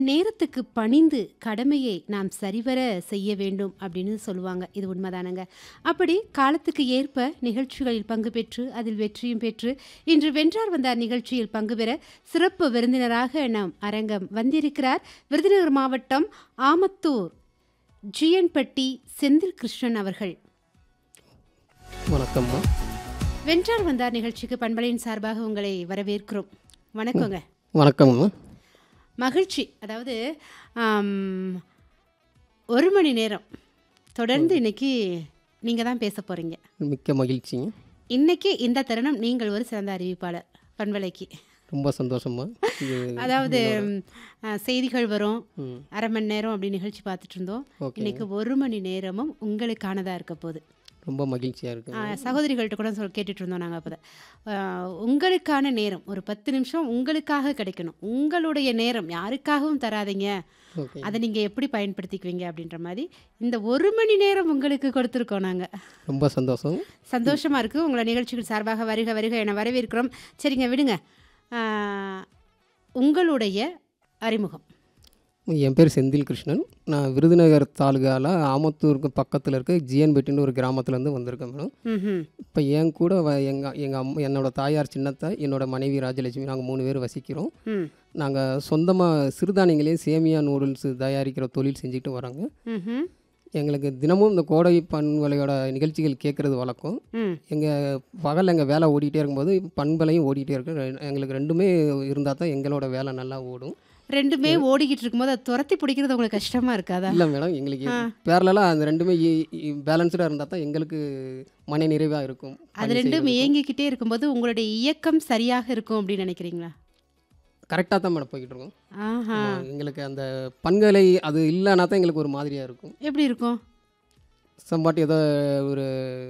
நேரத்துக்கு பணிந்து கடமையை நாம் சரிவர செய்ய வேண்டும் அப்படின்னு சொல்லுவாங்க இது உண்மைதானங்க அப்படி காலத்துக்கு ஏற்ப நிகழ்ச்சிகளில் பங்கு பெற்று அதில் வெற்றியும் பெற்று இன்று வென்றார் வந்தார் நிகழ்ச்சியில் பங்கு பெற சிறப்பு விருந்தினராக நம் அரங்கம் வந்திருக்கிறார் விருதுநகர் மாவட்டம் ஆமத்தூர் ஜிஎன்பட்டி செந்தில் கிருஷ்ணன் அவர்கள் வணக்கம்மா வென்றார் வந்தார் நிகழ்ச்சிக்கு பண்பலையின் சார்பாக உங்களை வரவேற்கிறோம் வணக்கங்க வணக்கம்மா மகிழ்ச்சி அதாவது ஆம், ஒரு மணி நேரம் தொடர்ந்து இன்னைக்கு நீங்கள் தான் பேச போகிறீங்க மிக்க மகிழ்ச்சிங்க இன்னைக்கு இந்த தருணம் நீங்கள் ஒரு சிறந்த அறிவிப்பாளர் பண்பலைக்கு ரொம்ப சந்தோஷமா இது அதாவது ஆ, செய்திகள் வரும் ம், அரை மணி நேரம் அப்படி நிகழ்ச்சி பார்த்துட்டு இருந்தோம் ஓகே இன்னைக்கு ஒரு மணி நேரமும் உங்களுக்கானதாக இருக்க போகுது ரொம்ப மகிழ்ச்சியாக இருக்கு ஆ, சகோதரிகள்கிட்ட கூட சொல் கேட்டுட்டு இருந்தோம் நாங்கள் அப்போ உங்களுக்கான நேரம் ஒரு பத்து நிமிஷம் உங்களுக்காக கிடைக்கணும் உங்களுடைய நேரம் யாருக்காகவும் தராதீங்க ஓகே அதை நீங்கள் எப்படி பயன்படுத்திக்குவீங்க அப்படின்ற மாதிரி இந்த ஒரு மணி நேரம் உங்களுக்கு கொடுத்துருக்கோம் நாங்கள் ரொம்ப சந்தோஷம் சந்தோஷமாக இருக்குது உங்களை நிகழ்ச்சிகள் சார்பாக வருக வருக என வரவேற்கிறோம் சரிங்க விடுங்க ஆ, உங்களுடைய அறிமுகம் என் பேர் செந்தில் கிருஷ்ணன் நான் விருதுநகர் தாலுகாவில் ஆமத்தூருக்கு பக்கத்தில் இருக்க ஜிஎன்பெட்டின்னு ஒரு கிராமத்துலேருந்து வந்திருக்கேன் மேடம் ம் இப்போ என் கூட வ எங்கள் எங்கள் அம்மா என்னோட தாயார் சின்னத்தை என்னோட மனைவி ராஜலட்சுமி நாங்கள் மூணு பேர் வசிக்கிறோம் ம் நாங்கள் சொந்தமாக சிறுதானியங்களே சேமியா நூடுல்ஸ் தயாரிக்கிற தொழில் செஞ்சுக்கிட்டு வரோங்க ம் எங்களுக்கு தினமும் இந்த கோடை பண்பலையோட நிகழ்ச்சிகள் கேட்குறது வழக்கம் ம் எங்கள் பகல் எங்கள் வேலை ஓடிட்டே இருக்கும்போது பண்பலையும் ஓடிட்டே இருக்கு ரெ- எங்களுக்கு ரெண்டுமே இருந்தால் தான் எங்களோட வேலை நல்லா ஓடும் ரெண்டுமே ஓடிக்கிட்டு இருக்கும்போது அதை துரத்தி பிடிக்கிறது உங்களுக்கு கஷ்டமாக இருக்காதா இல்லை மேடம் எங்களுக்கு பேரலாம் அந்த ரெண்டுமே பேலன்ஸ்டாக இருந்தால் தான் எங்களுக்கு மன நிறைவாக இருக்கும் அது ரெண்டும் இயங்கிக்கிட்டே இருக்கும்போது உங்களுடைய இயக்கம் சரியாக இருக்கும் அப்படின்னு நினைக்கிறீங்களா கரெக்டாக தான் மேடம் போய்கிட்டு இருக்கோம் ஆஹா ஆமா, எங்களுக்கு அந்த பண்பலை அது இல்லைனா தான் எங்களுக்கு ஒரு மாதிரியாக இருக்கும் எப்படி இருக்கும் சம்பாட்டி ஏதோ ஒரு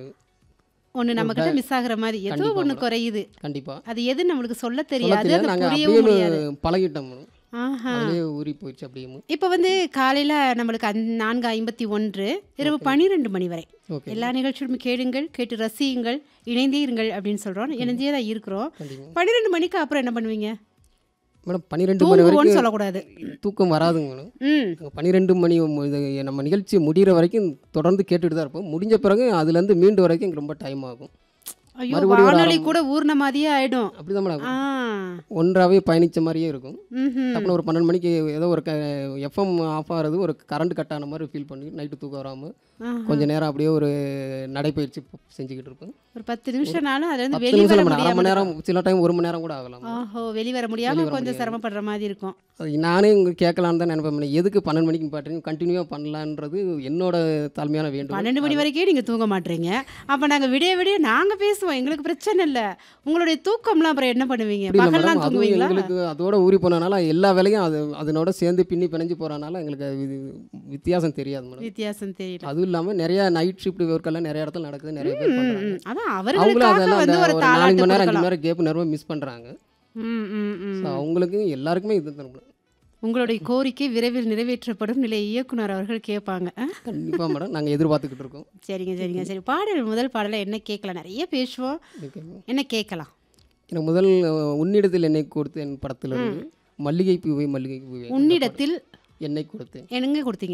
ஒன்று நம்மக்கிட்ட மிஸ் ஆகுற மாதிரி ஏதோ கண்டிப்பா ஒன்று குறையுது கண்டிப்பாக அது எது நம்மளுக்கு சொல்ல சொல்ல தெரியாது தெரியாது அது நாங்கள் புரியவும் அப்படியே முடியாது பழகிட்டோம் மேடம் ஆஹா அதுலேயே ஊறி போயிடுச்சு அப்படியே இப்போ வந்து காலையில் நம்மளுக்கு அந் நான்கு ஐம்பத்தி ஒன்று இரவு பன்னிரெண்டு மணி வரை ஓகே எல்லா நிகழ்ச்சியும் கேளுங்கள் கேட்டு ரசியுங்கள் இணைந்தே இருங்கள் அப்படின்னு சொல்கிறோம் இணைந்தே தான் இருக்கிறோம் கண்டிப்பாக பன்னிரெண்டு மணிக்கு அப்புறம் என்ன பண்ணுவீங்க மேடம் பன்னிரெண்டு மணி வரைக்கும் தூங்குவோன்னு சொல்லக்கூடாது தூக்கம் வராதுங்க மேடம் ம் நாங்கள் பன்னிரெண்டு மணி மு- இது நம்ம நிகழ்ச்சி முடிகிற வரைக்கும் தொடர்ந்து கேட்டுட்டு தான் இருப்போம் முடிஞ்ச பிறகு அதுலேருந்து மீண்டு வரைக்கும் எங்களுக்கு ரொம்ப டைம் ஆகும் ஐயோ மறுபடியும் ஒரு வானொலி அரை- கூட ஊர்ன மாதிரியே ஆயிடும் அப்படி தான் மேடம் ஆ ஒன்றாவே பயணித்த மாதிரியே இருக்கும் ம் அப்புறம் ஒரு பன்னெண்டு மணிக்கு ஏதோ ஒரு க எஃப்எம் ஆஃப் ஆகிறது ஒரு கரண்ட் கட் ஆன மாதிரி ஃபீல் பண்ணி நைட்டு தூக்கம் வராமல் கொஞ்ச நேரம் அப்படியே ஒரு நடைப்பயிற்சி ப- செஞ்சுக்கிட்டு இருப்பேன் ஒரு பத்து நிமிஷம்னாலும் அதுல இருந்து பத்து வெளிவர நிமிஷம் இல்லை மேடம் அரை முடியாம மணி நேரம் சில டைம் ஒரு மணி நேரம் கூட ஆகலாம் ஓஹோ வெளிவர முடியாம கொஞ்சம் சிரமப்படுற மாதிரி இருக்கும் அது நானே இங்கே கேட்கலான்னு தான் நினைப்பேன் மேடம். எதுக்கு பன்னெண்டு மணிக்கு பாட்டுறீங்க கண்டினியூவாக பண்ணலான்றது என்னோட தாழ்மையான வேண்டும் பன்னெண்டு மணி வரைக்கும் நீங்க தூங்க மாட்டீங்க அப்ப நாங்க விடிய விடிய நாங்க பேசுவோம் எங்களுக்கு பிரச்சனை இல்ல உங்களுடைய தூக்கம்லாம் அப்புறம் என்ன பண்ணுவீங்க அப்படி இல்லை பகல்லாம் மேடம் அதுவும் தூங்குவீங்களா எங்களுக்கு அதோட ஊறி போனனால எல்லா வேலையும் அது அதனோட சேர்ந்து பின்னி பிணைஞ்சு போகிறனால எங்களுக்கு அது இது வித்தியாசம் தெரியாது மேடம் வித்தியாசம் தெரியல அதுவும் இல்லாமல் நிறைய நைட் ஷிஃப்ட் ஒர்க்கெல்லாம் நிறைய இடத்துல நடக்குது நிறைய பேர் ம், பண்ணுறாங்க ம். அதான் அவங்களும் அவர்களுக்காக அதெல்லாம் வந்து அந்த ஒரு ஒரு நாலு தாளாட்டு மணி நேரம் அஞ்சு கொடுக்கலாம் மணி நேரம் கேப் நிறைய மிஸ் பண்ணுறாங்க ம், ம், ம். ஸோ அவங்களுக்கும் எல்லாருக்குமே இது தான் உங்களுடைய கோரிக்கை விரைவில் நிறைவேற்றப்படும் நிலை இயக்குனர் அவர்கள் கேட்பாங்க ஆ? கண்டிப்பாக மேடம் நாங்கள் எதிர்பார்த்துக்கிட்டு இருக்கோம் சரிங்க சரிங்க சரி பாடல் முதல் பாடல என்ன கேட்கலாம் நிறைய பேசுவோம் Okay. என்ன கேட்கலாம் எனக்கு முதல் அஹ், உன்னிடத்தில் என்னை கொடுத்து என் படத்தில் இருந்து மல்லிகை பூவை மல்லிகை பூவை உன்னிடத்தில் என்னை கொடுத்தேன் என்னங்க கொடுத்தீங்க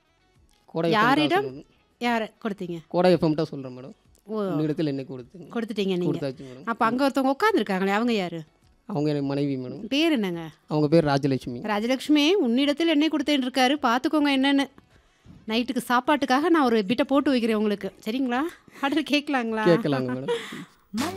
கோடை யாரிடம்? FM யார் கொடுத்தீங்க கோடை எஃப்எம்ட்டா சொல்கிறேன் மேடம் ஓ உன்னிடத்தில் என்னை கொடுத்தேன் கொடுத்துட்டீங்க நீங்க கொடுத்தாச்சு மேடம் அப்ப அங்க ஒருத்தவங்க உட்காந்துருக்காங்களே அவங்க யாரு அவங்க எனக்கு மனைவி மேடம் பேர் என்னங்க அவங்க பேர் ராஜலட்சுமி ராஜலட்சுமி உன்னிடத்தில் என்ன கொடுத்தேன்னு இருக்காரு பார்த்துக்கோங்க என்னன்னு நைட்டுக்கு சாப்பாட்டுக்காக நான் ஒரு பிட்டை போட்டு வைக்கிறேன் உங்களுக்கு சரிங்களா பாடல் கேட்கலாங்களா கேட்கலாங்க மேடம்